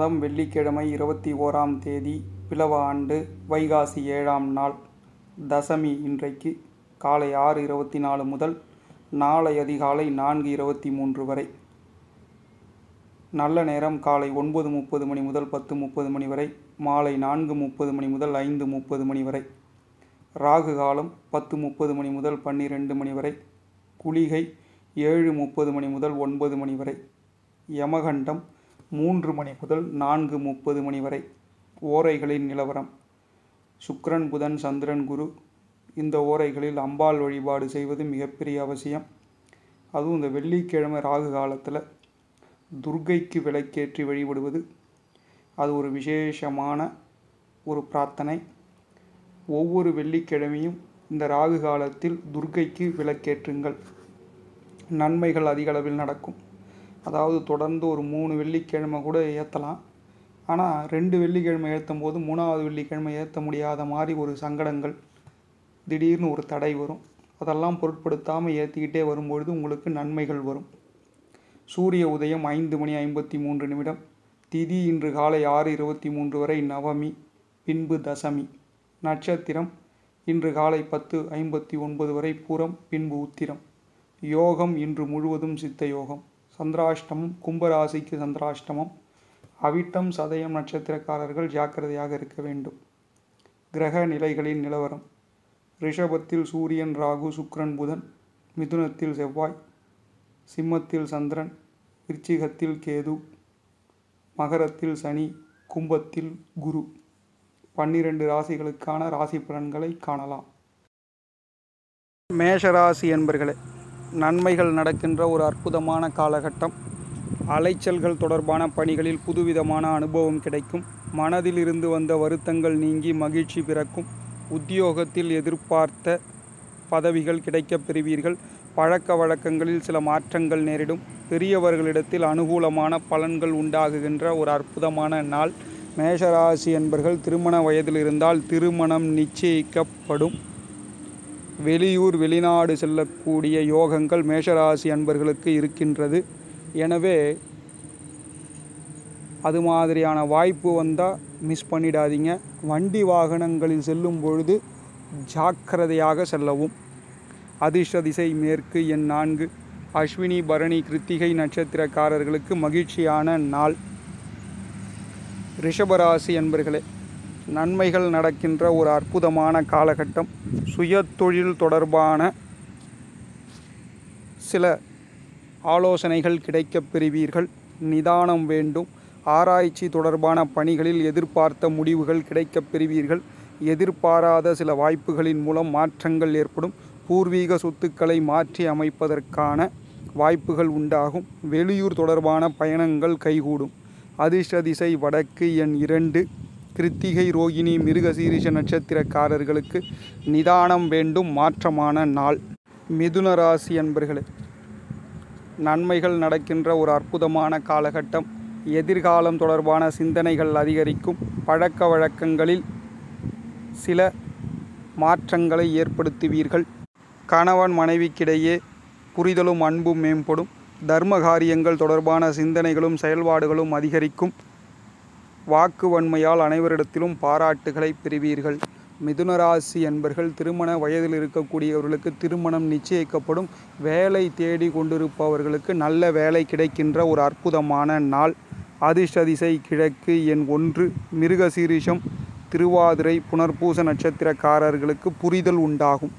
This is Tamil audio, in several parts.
காலம் வெள்ளிக்கிழமை இருபத்தி ஓராம் தேதி பிலவ ஆண்டு வைகாசி ஏழாம் நாள் தசமி இன்றைக்கு காலை ஆறு இருபத்தி நாலு முதல் நாளை அதிகாலை நான்கு இருபத்தி மூன்று வரை நல்ல நேரம் காலை ஒன்பது முப்பது மணி முதல் பத்து முப்பது மணி வரை மாலை நான்கு முப்பது மணி முதல் ஐந்து முப்பது மணி வரை ராகு காலம் பத்து முப்பது மணி முதல் பன்னிரெண்டு மணி வரை குளிகை ஏழு முப்பது மணி முதல் ஒன்பது மணி வரை யமகண்டம் மூன்று மணி முதல் நான்கு முப்பது மணி வரை ஓரைகளின் நிலவரம் சுக்கிரன் புதன் சந்திரன் குரு இந்த ஓரைகளில் அம்பாள் வழிபாடு செய்வது மிகப்பெரிய அவசியம் அதுவும் இந்த வெள்ளிக்கிழமை ராகு காலத்தில் துர்க்கைக்கு விளக்கேற்றி வழிபடுவது அது ஒரு விசேஷமான ஒரு பிரார்த்தனை ஒவ்வொரு வெள்ளிக்கிழமையும் இந்த ராகு காலத்தில் துர்க்கைக்கு விளக்கேற்றுங்கள் நன்மைகள் அதிக அளவில் நடக்கும் அதாவது தொடர்ந்து ஒரு மூணு வெள்ளிக்கிழமை கூட ஏற்றலாம் ஆனால் ரெண்டு வெள்ளிக்கிழமை ஏற்றும் போது மூணாவது வெள்ளிக்கிழமை ஏற்ற முடியாத மாதிரி ஒரு சங்கடங்கள் திடீர்னு ஒரு தடை வரும் அதெல்லாம் பொருட்படுத்தாமல் ஏற்றிக்கிட்டே வரும்பொழுது உங்களுக்கு நன்மைகள் வரும் சூரிய உதயம் ஐந்து மணி ஐம்பத்தி மூன்று நிமிடம் திதி இன்று காலை ஆறு இருபத்தி மூன்று வரை நவமி பின்பு தசமி நட்சத்திரம் இன்று காலை பத்து ஐம்பத்தி ஒன்பது வரை பூரம் பின்பு உத்திரம் யோகம் இன்று முழுவதும் சித்த யோகம் சந்திராஷ்டமம் கும்பராசிக்கு சந்திராஷ்டமம் அவிட்டம் சதயம் நட்சத்திரக்காரர்கள் ஜாக்கிரதையாக இருக்க வேண்டும் கிரக நிலைகளின் நிலவரம் ரிஷபத்தில் சூரியன் ராகு சுக்கிரன் புதன் மிதுனத்தில் செவ்வாய் சிம்மத்தில் சந்திரன் விருச்சிகத்தில் கேது மகரத்தில் சனி கும்பத்தில் குரு பன்னிரண்டு ராசிகளுக்கான ராசி பலன்களை காணலாம் மேஷராசி என்பர்களே நன்மைகள் நடக்கின்ற ஒரு அற்புதமான காலகட்டம் அலைச்சல்கள் தொடர்பான பணிகளில் புதுவிதமான அனுபவம் கிடைக்கும் மனதில் இருந்து வந்த வருத்தங்கள் நீங்கி மகிழ்ச்சி பிறக்கும் உத்தியோகத்தில் எதிர்பார்த்த பதவிகள் கிடைக்கப் பெறுவீர்கள் பழக்க வழக்கங்களில் சில மாற்றங்கள் நேரிடும் பெரியவர்களிடத்தில் அனுகூலமான பலன்கள் உண்டாகுகின்ற ஒரு அற்புதமான நாள் மேஷராசி என்பர்கள் திருமண வயதில் இருந்தால் திருமணம் நிச்சயிக்கப்படும் வெளியூர் வெளிநாடு செல்லக்கூடிய யோகங்கள் மேஷராசி அன்பர்களுக்கு இருக்கின்றது எனவே அது மாதிரியான வாய்ப்பு வந்தால் மிஸ் பண்ணிடாதீங்க வண்டி வாகனங்களில் செல்லும் பொழுது ஜாக்கிரதையாக செல்லவும் அதிர்ஷ்ட திசை மேற்கு எண் நான்கு அஸ்வினி பரணி கிருத்திகை நட்சத்திரக்காரர்களுக்கு மகிழ்ச்சியான நாள் ரிஷபராசி என்பர்களே நன்மைகள் நடக்கின்ற ஒரு அற்புதமான காலகட்டம் சுய தொழில் தொடர்பான சில ஆலோசனைகள் கிடைக்கப் பெறுவீர்கள் நிதானம் வேண்டும் ஆராய்ச்சி தொடர்பான பணிகளில் எதிர்பார்த்த முடிவுகள் கிடைக்கப் பெறுவீர்கள் எதிர்பாராத சில வாய்ப்புகளின் மூலம் மாற்றங்கள் ஏற்படும் பூர்வீக சொத்துக்களை மாற்றி அமைப்பதற்கான வாய்ப்புகள் உண்டாகும் வெளியூர் தொடர்பான பயணங்கள் கைகூடும் அதிர்ஷ்ட திசை வடக்கு எண் இரண்டு கிருத்திகை ரோகிணி மிருகசீரிஷ நட்சத்திரக்காரர்களுக்கு நிதானம் வேண்டும் மாற்றமான நாள் மிதுன ராசி என்பர்களே நன்மைகள் நடக்கின்ற ஒரு அற்புதமான காலகட்டம் எதிர்காலம் தொடர்பான சிந்தனைகள் அதிகரிக்கும் பழக்க வழக்கங்களில் சில மாற்றங்களை ஏற்படுத்துவீர்கள் கணவன் மனைவிக்கிடையே புரிதலும் அன்பும் மேம்படும் தர்ம காரியங்கள் தொடர்பான சிந்தனைகளும் செயல்பாடுகளும் அதிகரிக்கும் வாக்கு வன்மையால் அனைவரிடத்திலும் பாராட்டுகளை பெறுவீர்கள் மிதுனராசி என்பர்கள் திருமண வயதில் இருக்கக்கூடியவர்களுக்கு திருமணம் நிச்சயிக்கப்படும் வேலை தேடி கொண்டிருப்பவர்களுக்கு நல்ல வேலை கிடைக்கின்ற ஒரு அற்புதமான நாள் அதிர்ஷ்ட திசை கிழக்கு எண் ஒன்று மிருகசீரிஷம் திருவாதிரை புனர்பூச நட்சத்திரக்காரர்களுக்கு புரிதல் உண்டாகும்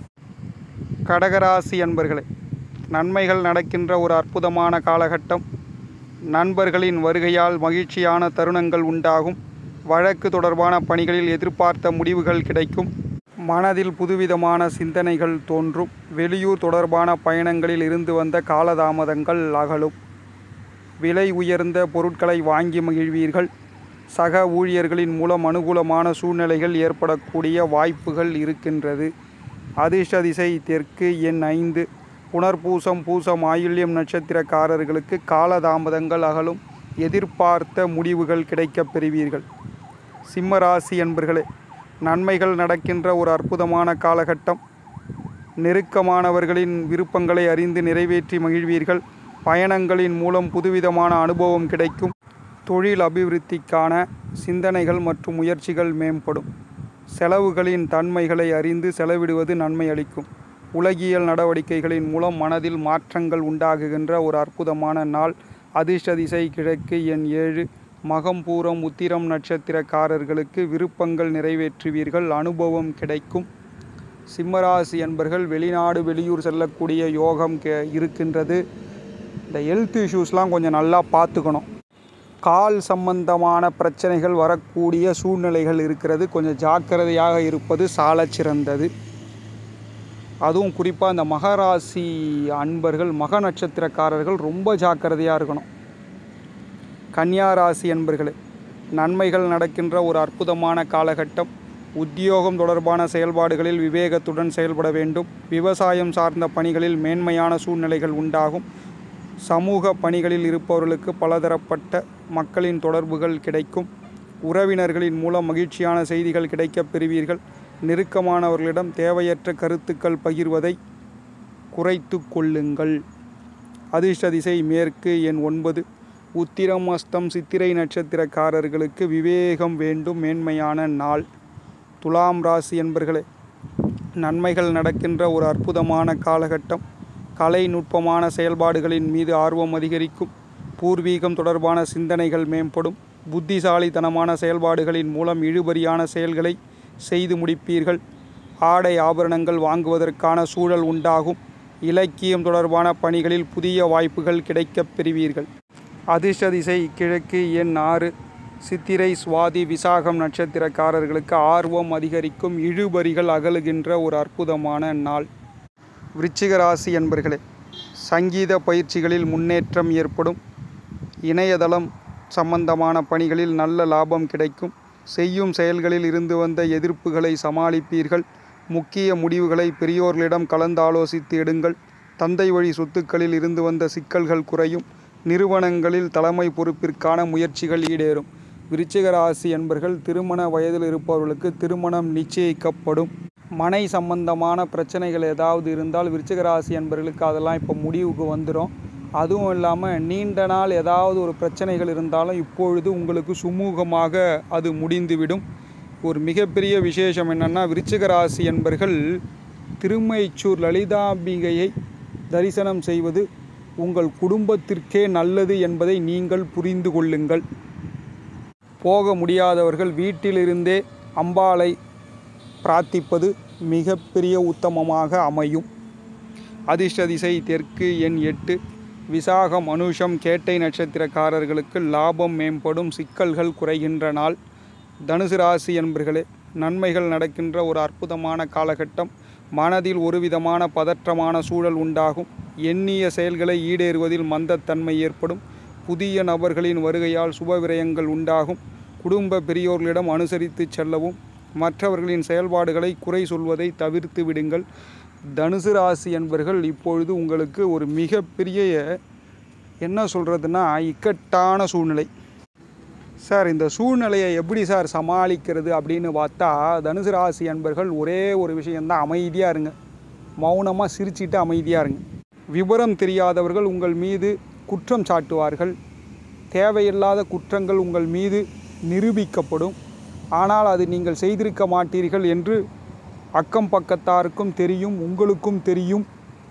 கடகராசி என்பர்களே நன்மைகள் நடக்கின்ற ஒரு அற்புதமான காலகட்டம் நண்பர்களின் வருகையால் மகிழ்ச்சியான தருணங்கள் உண்டாகும் வழக்கு தொடர்பான பணிகளில் எதிர்பார்த்த முடிவுகள் கிடைக்கும் மனதில் புதுவிதமான சிந்தனைகள் தோன்றும் வெளியூர் தொடர்பான பயணங்களில் இருந்து வந்த காலதாமதங்கள் அகலும் விலை உயர்ந்த பொருட்களை வாங்கி மகிழ்வீர்கள் சக ஊழியர்களின் மூலம் அனுகூலமான சூழ்நிலைகள் ஏற்படக்கூடிய வாய்ப்புகள் இருக்கின்றது அதிர்ஷ்ட திசை தெற்கு எண் ஐந்து புனர்பூசம் பூசம் ஆயுள்யம் நட்சத்திரக்காரர்களுக்கு காலதாமதங்கள் அகலும் எதிர்பார்த்த முடிவுகள் கிடைக்கப் பெறுவீர்கள் சிம்மராசி என்பர்களே நன்மைகள் நடக்கின்ற ஒரு அற்புதமான காலகட்டம் நெருக்கமானவர்களின் விருப்பங்களை அறிந்து நிறைவேற்றி மகிழ்வீர்கள் பயணங்களின் மூலம் புதுவிதமான அனுபவம் கிடைக்கும் தொழில் அபிவிருத்திக்கான சிந்தனைகள் மற்றும் முயற்சிகள் மேம்படும் செலவுகளின் தன்மைகளை அறிந்து செலவிடுவது நன்மை அளிக்கும் உலகியல் நடவடிக்கைகளின் மூலம் மனதில் மாற்றங்கள் உண்டாகுகின்ற ஒரு அற்புதமான நாள் அதிர்ஷ்ட திசை கிழக்கு எண் ஏழு மகம் பூரம் உத்திரம் நட்சத்திரக்காரர்களுக்கு விருப்பங்கள் நிறைவேற்றுவீர்கள் அனுபவம் கிடைக்கும் சிம்மராசி என்பர்கள் வெளிநாடு வெளியூர் செல்லக்கூடிய யோகம் கே இருக்கின்றது இந்த ஹெல்த் இஷ்யூஸ்லாம் கொஞ்சம் நல்லா பார்த்துக்கணும் கால் சம்பந்தமான பிரச்சனைகள் வரக்கூடிய சூழ்நிலைகள் இருக்கிறது கொஞ்சம் ஜாக்கிரதையாக இருப்பது சாலச் சிறந்தது அதுவும் குறிப்பாக இந்த மகராசி அன்பர்கள் மக நட்சத்திரக்காரர்கள் ரொம்ப ஜாக்கிரதையாக இருக்கணும் கன்னியா ராசி அன்பர்களே நன்மைகள் நடக்கின்ற ஒரு அற்புதமான காலகட்டம் உத்தியோகம் தொடர்பான செயல்பாடுகளில் விவேகத்துடன் செயல்பட வேண்டும் விவசாயம் சார்ந்த பணிகளில் மேன்மையான சூழ்நிலைகள் உண்டாகும் சமூக பணிகளில் இருப்பவர்களுக்கு பலதரப்பட்ட மக்களின் தொடர்புகள் கிடைக்கும் உறவினர்களின் மூலம் மகிழ்ச்சியான செய்திகள் கிடைக்கப் பெறுவீர்கள் நெருக்கமானவர்களிடம் தேவையற்ற கருத்துக்கள் பகிர்வதை குறைத்து கொள்ளுங்கள் அதிர்ஷ்ட திசை மேற்கு எண் ஒன்பது உத்திரம் அஸ்தம் சித்திரை நட்சத்திரக்காரர்களுக்கு விவேகம் வேண்டும் மேன்மையான நாள் துலாம் ராசி என்பர்களே நன்மைகள் நடக்கின்ற ஒரு அற்புதமான காலகட்டம் கலை நுட்பமான செயல்பாடுகளின் மீது ஆர்வம் அதிகரிக்கும் பூர்வீகம் தொடர்பான சிந்தனைகள் மேம்படும் புத்திசாலித்தனமான செயல்பாடுகளின் மூலம் இழுபறியான செயல்களை செய்து முடிப்பீர்கள் ஆடை ஆபரணங்கள் வாங்குவதற்கான சூழல் உண்டாகும் இலக்கியம் தொடர்பான பணிகளில் புதிய வாய்ப்புகள் கிடைக்கப் பெறுவீர்கள் அதிர்ஷ்ட திசை கிழக்கு எண் ஆறு சித்திரை சுவாதி விசாகம் நட்சத்திரக்காரர்களுக்கு ஆர்வம் அதிகரிக்கும் இழுபறிகள் அகலுகின்ற ஒரு அற்புதமான நாள் விருச்சிக ராசி என்பர்களே சங்கீத பயிற்சிகளில் முன்னேற்றம் ஏற்படும் இணையதளம் சம்பந்தமான பணிகளில் நல்ல லாபம் கிடைக்கும் செய்யும் செயல்களில் இருந்து வந்த எதிர்ப்புகளை சமாளிப்பீர்கள் முக்கிய முடிவுகளை பெரியோர்களிடம் கலந்தாலோசித்து எடுங்கள் தந்தை வழி சொத்துக்களில் இருந்து வந்த சிக்கல்கள் குறையும் நிறுவனங்களில் தலைமை பொறுப்பிற்கான முயற்சிகள் ஈடேறும் விருச்சிக ராசி என்பர்கள் திருமண வயதில் இருப்பவர்களுக்கு திருமணம் நிச்சயிக்கப்படும் மனை சம்பந்தமான பிரச்சனைகள் ஏதாவது இருந்தால் விருச்சிக ராசி என்பர்களுக்கு அதெல்லாம் இப்போ முடிவுக்கு வந்துடும் அதுவும் இல்லாமல் நீண்ட நாள் ஏதாவது ஒரு பிரச்சனைகள் இருந்தாலும் இப்பொழுது உங்களுக்கு சுமூகமாக அது முடிந்துவிடும் ஒரு மிகப்பெரிய விசேஷம் என்னென்னா விருச்சிக ராசி என்பர்கள் திருமைச்சூர் லலிதாம்பிகையை தரிசனம் செய்வது உங்கள் குடும்பத்திற்கே நல்லது என்பதை நீங்கள் புரிந்து கொள்ளுங்கள் போக முடியாதவர்கள் வீட்டிலிருந்தே அம்பாளை பிரார்த்திப்பது மிகப்பெரிய உத்தமமாக அமையும் அதிர்ஷ்ட திசை தெற்கு எண் எட்டு விசாகம் அனுஷம் கேட்டை நட்சத்திரக்காரர்களுக்கு லாபம் மேம்படும் சிக்கல்கள் குறைகின்ற நாள் தனுசு ராசி என்பர்களே நன்மைகள் நடக்கின்ற ஒரு அற்புதமான காலகட்டம் மனதில் ஒரு விதமான பதற்றமான சூழல் உண்டாகும் எண்ணிய செயல்களை ஈடேறுவதில் மந்தத்தன்மை ஏற்படும் புதிய நபர்களின் வருகையால் சுப விரயங்கள் உண்டாகும் குடும்ப பெரியோர்களிடம் அனுசரித்து செல்லவும் மற்றவர்களின் செயல்பாடுகளை குறை சொல்வதை தவிர்த்து விடுங்கள் தனுசு ராசி என்பர்கள் இப்பொழுது உங்களுக்கு ஒரு மிகப்பெரிய என்ன சொல்கிறதுனா இக்கட்டான சூழ்நிலை சார் இந்த சூழ்நிலையை எப்படி சார் சமாளிக்கிறது அப்படின்னு பார்த்தா தனுசு ராசி அன்பர்கள் ஒரே ஒரு விஷயந்தான் அமைதியாக இருங்க மௌனமாக சிரிச்சிட்டு அமைதியாக இருங்க விவரம் தெரியாதவர்கள் உங்கள் மீது குற்றம் சாட்டுவார்கள் தேவையில்லாத குற்றங்கள் உங்கள் மீது நிரூபிக்கப்படும் ஆனால் அது நீங்கள் செய்திருக்க மாட்டீர்கள் என்று அக்கம் பக்கத்தாருக்கும் தெரியும் உங்களுக்கும் தெரியும்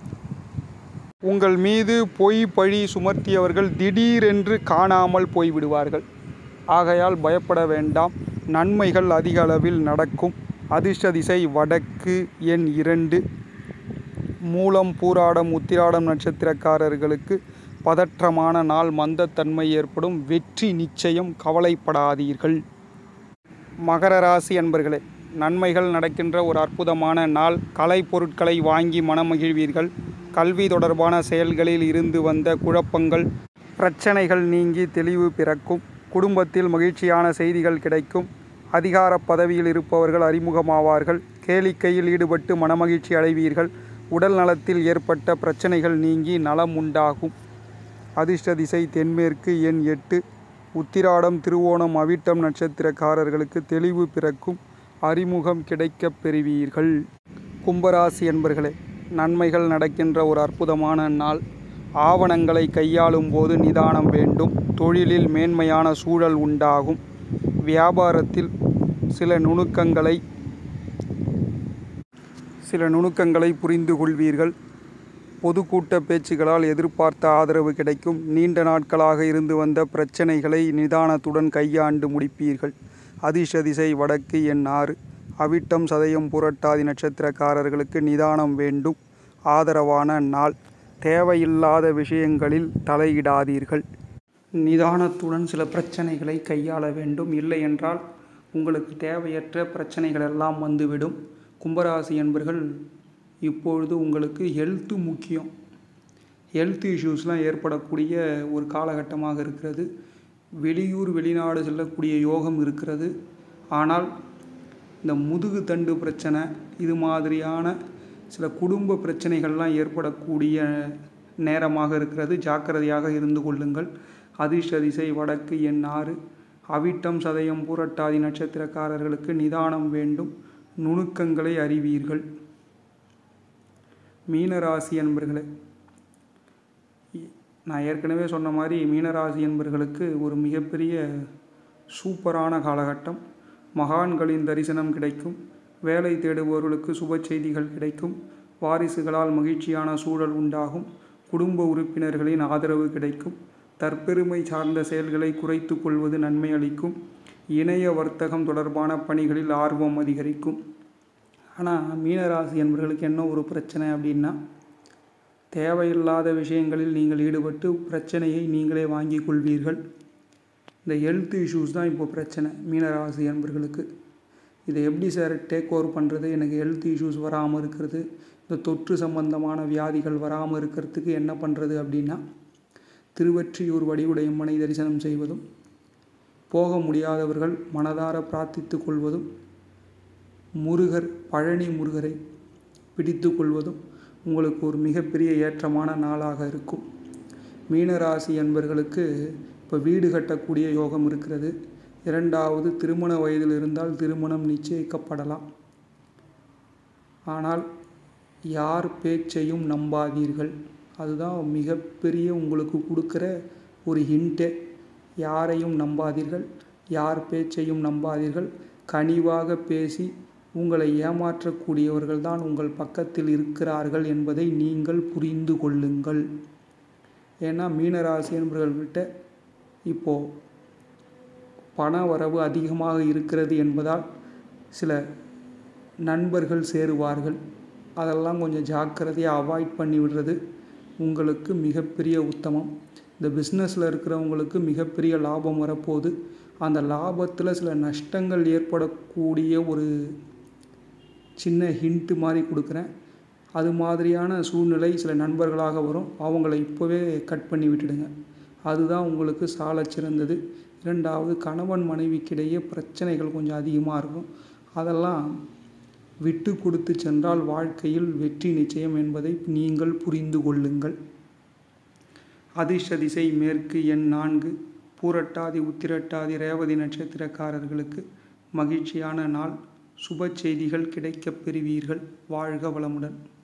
உங்கள் மீது பொய் பழி சுமர்த்தியவர்கள் திடீரென்று காணாமல் போய்விடுவார்கள் ஆகையால் பயப்பட வேண்டாம் நன்மைகள் அதிக அளவில் நடக்கும் அதிர்ஷ்ட திசை வடக்கு எண் இரண்டு மூலம் பூராடம் உத்திராடம் நட்சத்திரக்காரர்களுக்கு பதற்றமான நாள் மந்தத்தன்மை ஏற்படும் வெற்றி நிச்சயம் கவலைப்படாதீர்கள் மகர ராசி அன்பர்களே நன்மைகள் நடக்கின்ற ஒரு அற்புதமான நாள் கலை பொருட்களை வாங்கி மனமகிழ்வீர்கள் கல்வி தொடர்பான செயல்களில் இருந்து வந்த குழப்பங்கள் பிரச்சனைகள் நீங்கி தெளிவு பிறக்கும் குடும்பத்தில் மகிழ்ச்சியான செய்திகள் கிடைக்கும் அதிகார பதவியில் இருப்பவர்கள் அறிமுகமாவார்கள் கேளிக்கையில் ஈடுபட்டு மனமகிழ்ச்சி அடைவீர்கள் உடல் நலத்தில் ஏற்பட்ட பிரச்சனைகள் நீங்கி நலம் உண்டாகும் அதிர்ஷ்ட திசை தென்மேற்கு எண் எட்டு உத்திராடம் திருவோணம் அவிட்டம் நட்சத்திரக்காரர்களுக்கு தெளிவு பிறக்கும் அறிமுகம் கிடைக்கப் பெறுவீர்கள் கும்பராசி என்பர்களே நன்மைகள் நடக்கின்ற ஒரு அற்புதமான நாள் ஆவணங்களை கையாளும் போது நிதானம் வேண்டும் தொழிலில் மேன்மையான சூழல் உண்டாகும் வியாபாரத்தில் சில நுணுக்கங்களை சில நுணுக்கங்களை புரிந்து கொள்வீர்கள் பொதுக்கூட்ட பேச்சுகளால் எதிர்பார்த்த ஆதரவு கிடைக்கும் நீண்ட நாட்களாக இருந்து வந்த பிரச்சனைகளை நிதானத்துடன் கையாண்டு முடிப்பீர்கள் அதிர்ஷ்ட திசை வடக்கு எண் ஆறு அவிட்டம் சதயம் புரட்டாதி நட்சத்திரக்காரர்களுக்கு நிதானம் வேண்டும் ஆதரவான நாள் தேவையில்லாத விஷயங்களில் தலையிடாதீர்கள் நிதானத்துடன் சில பிரச்சனைகளை கையாள வேண்டும் இல்லை என்றால் உங்களுக்கு தேவையற்ற பிரச்சனைகள் எல்லாம் வந்துவிடும் கும்பராசி என்பர்கள் இப்பொழுது உங்களுக்கு ஹெல்த்து முக்கியம் ஹெல்த் இஷ்யூஸ்லாம் ஏற்படக்கூடிய ஒரு காலகட்டமாக இருக்கிறது வெளியூர் வெளிநாடு செல்லக்கூடிய யோகம் இருக்கிறது ஆனால் இந்த முதுகு தண்டு பிரச்சனை இது மாதிரியான சில குடும்ப பிரச்சனைகள்லாம் ஏற்படக்கூடிய நேரமாக இருக்கிறது ஜாக்கிரதையாக இருந்து கொள்ளுங்கள் அதிர்ஷ்ட திசை வடக்கு எண் ஆறு அவிட்டம் சதயம் பூரட்டாதி நட்சத்திரக்காரர்களுக்கு நிதானம் வேண்டும் நுணுக்கங்களை அறிவீர்கள் மீனராசி என்பர்களே நான் ஏற்கனவே சொன்ன மாதிரி மீனராசி என்பர்களுக்கு ஒரு மிகப்பெரிய சூப்பரான காலகட்டம் மகான்களின் தரிசனம் கிடைக்கும் வேலை தேடுபவர்களுக்கு சுப செய்திகள் கிடைக்கும் வாரிசுகளால் மகிழ்ச்சியான சூழல் உண்டாகும் குடும்ப உறுப்பினர்களின் ஆதரவு கிடைக்கும் தற்பெருமை சார்ந்த செயல்களை குறைத்து கொள்வது நன்மை அளிக்கும் இணைய வர்த்தகம் தொடர்பான பணிகளில் ஆர்வம் அதிகரிக்கும் ஆனால் மீனராசி என்பவர்களுக்கு என்ன ஒரு பிரச்சனை அப்படின்னா தேவையில்லாத விஷயங்களில் நீங்கள் ஈடுபட்டு பிரச்சனையை நீங்களே வாங்கி கொள்வீர்கள் இந்த ஹெல்த் இஷ்யூஸ் தான் இப்போ பிரச்சனை மீனராசி என்பர்களுக்கு இதை எப்படி சார் டேக் ஓவர் பண்ணுறது எனக்கு ஹெல்த் இஷ்யூஸ் வராமல் இருக்கிறது இந்த தொற்று சம்பந்தமான வியாதிகள் வராமல் இருக்கிறதுக்கு என்ன பண்ணுறது அப்படின்னா திருவற்றியூர் வடிவுடையம்மனை தரிசனம் செய்வதும் போக முடியாதவர்கள் மனதார பிரார்த்தித்து கொள்வதும் முருகர் பழனி முருகரை பிடித்து கொள்வதும் உங்களுக்கு ஒரு மிகப்பெரிய ஏற்றமான நாளாக இருக்கும் மீனராசி என்பர்களுக்கு இப்போ வீடு கட்டக்கூடிய யோகம் இருக்கிறது இரண்டாவது திருமண வயதில் இருந்தால் திருமணம் நிச்சயிக்கப்படலாம் ஆனால் யார் பேச்சையும் நம்பாதீர்கள் அதுதான் மிகப்பெரிய உங்களுக்கு கொடுக்குற ஒரு ஹிண்ட்டே யாரையும் நம்பாதீர்கள் யார் பேச்சையும் நம்பாதீர்கள் கனிவாக பேசி உங்களை ஏமாற்றக்கூடியவர்கள் தான் உங்கள் பக்கத்தில் இருக்கிறார்கள் என்பதை நீங்கள் புரிந்து கொள்ளுங்கள் ஏன்னா மீனராசி என்பவர்கள்கிட்ட இப்போது பண வரவு அதிகமாக இருக்கிறது என்பதால் சில நண்பர்கள் சேருவார்கள் அதெல்லாம் கொஞ்சம் ஜாக்கிரதையாக அவாய்ட் பண்ணி விடுறது உங்களுக்கு மிகப்பெரிய உத்தமம் இந்த பிஸ்னஸில் இருக்கிறவங்களுக்கு மிகப்பெரிய லாபம் வரப்போகுது அந்த லாபத்தில் சில நஷ்டங்கள் ஏற்படக்கூடிய ஒரு சின்ன ஹிண்ட்டு மாதிரி கொடுக்குறேன் அது மாதிரியான சூழ்நிலை சில நண்பர்களாக வரும் அவங்கள இப்போவே கட் பண்ணி விட்டுடுங்க அதுதான் உங்களுக்கு சாலச் சிறந்தது இரண்டாவது கணவன் மனைவிக்கிடையே பிரச்சனைகள் கொஞ்சம் அதிகமாக இருக்கும் அதெல்லாம் விட்டு கொடுத்து சென்றால் வாழ்க்கையில் வெற்றி நிச்சயம் என்பதை நீங்கள் புரிந்து கொள்ளுங்கள் அதிர்ஷ்ட திசை மேற்கு எண் நான்கு பூரட்டாதி உத்திரட்டாதி ரேவதி நட்சத்திரக்காரர்களுக்கு மகிழ்ச்சியான நாள் சுப செய்திகள் கிடைக்கப் பெறுவீர்கள் வாழ்க வளமுடன்